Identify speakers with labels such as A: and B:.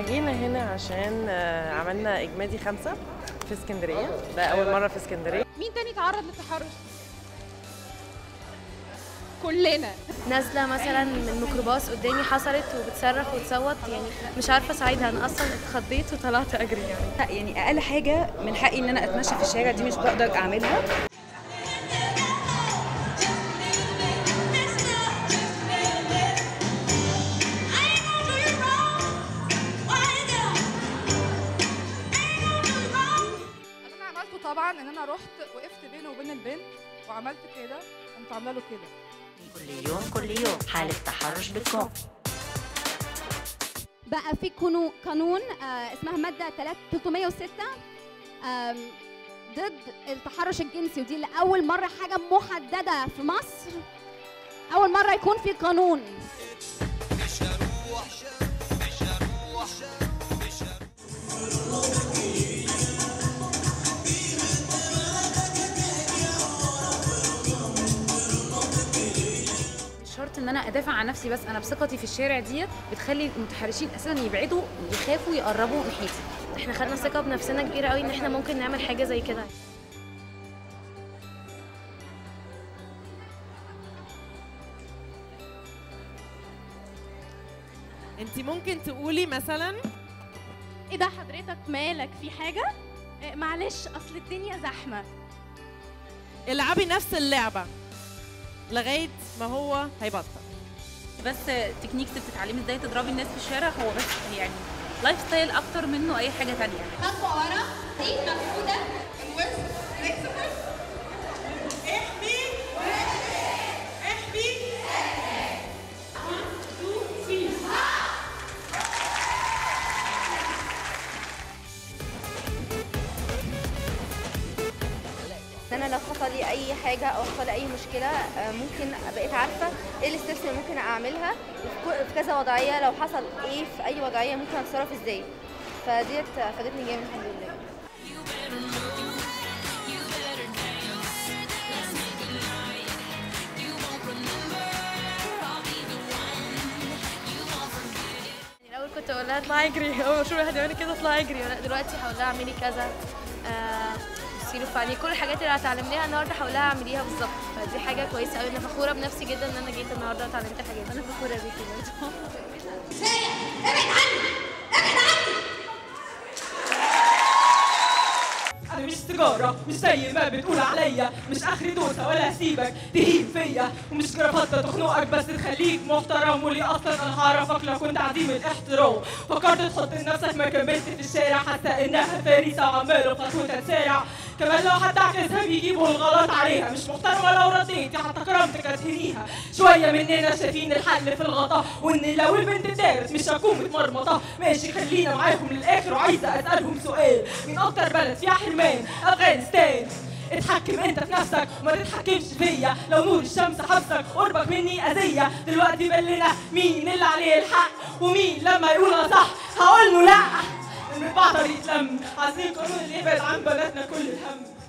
A: جينا هنا عشان آه، عملنا اجمادي خمسة في اسكندرية ده أول مرة في اسكندرية
B: مين تاني اتعرض للتحرش؟ كلنا
C: نازله مثلا من ميكروباص قدامي حصلت وبتصرخ وتصوت يعني مش عارفه اساعدها انا اصلا اتخضيت وطلعت اجري يعني
D: يعني اقل حاجه من حقي ان انا اتمشى في الشارع دي مش بقدر اعملها
B: اللي انا عملته طبعا ان انا رحت وقفت بينه وبين البنت وعملت كده قمت عامله له كده
E: كل يوم كل يوم حالة تحرش بتكون
F: بقى في كونو- قانون آه، اسمها مادة 306 آم، ضد التحرش الجنسي ودي لأول مرة حاجة محددة في مصر أول مرة يكون في قانون
D: مش شرط ان انا ادافع عن نفسي بس انا بثقتي في الشارع ديت بتخلي المتحرشين اساسا يبعدوا يخافوا يقربوا ناحيتي
C: احنا خدنا ثقه بنفسنا كبيره قوي ان احنا ممكن نعمل حاجه زي كده
G: انت ممكن تقولي مثلا
H: ايه ده حضرتك مالك في حاجة؟ إيه معلش اصل الدنيا زحمة
G: العبي نفس اللعبة لغاية ما هو هيبطل
D: بس تكنيكس بتتعلمي ازاي تضربي الناس في الشارع هو بس يعني لايف ستايل اكتر منه اي حاجه تانية
F: خطوة ورا دي مفقودة
C: ان انا لو حصل لي اي حاجه او حصل لي اي مشكله آه، ممكن بقيت عارفه ايه الستبس اللي ممكن اعملها وفي كو- في كذا وضعيه لو حصل ايه في اي وضعيه ممكن اتصرف ازاي فديت فادتني جامد الحمد لله يعني الاول كنت اقول لها اطلعي اجري اول ما اشوف واحد يعمل كده اطلعي اجري لا دلوقتي هقول لها اعملي كذا آه، بصي له في عينيه كل الحاجات اللي هتعلمنيها النهارده هقول لها اعمليها بالظبط فدي حاجه كويسه قوي انا فخوره بنفسي جدا ان انا جيت النهارده وتعلمت الحاجات انا فخوره بيكي برضه
I: انا مش سيجاره مش زي ما بتقول عليا مش اخري دوسه ولا هسيبك تهين فيا ومش جرافطه تخنقك بس تخليك محترم ولي اصلا انا هعرفك لو كنت عديم الاحترام فكرت تحط نفسك مكان بنت في الشارع حاسه انها فريسه وعماله بخطوتها تسارع كمان لو حد عكسها بيجيبوا الغلط عليها مش محترمه لو رديتي حتى كرامتك هتهنيها شويه مننا شايفين الحل في الغطا وان لو البنت دارت مش هكون متمرمطه ماشي خلينا معاهم للاخر وعايزه اسالهم سؤال مين اكتر بلد فيها حرمان افغانستان اتحكم انت في نفسك وما تتحكمش فيا لو نور الشمس حبسك قربك مني اذيه دلوقتي بلنا مين اللي عليه الحق ومين لما يقول أنا صح هقول له لا من بعض يتلم عايزين قانون اللي يبعد عن بلدنا كل الهم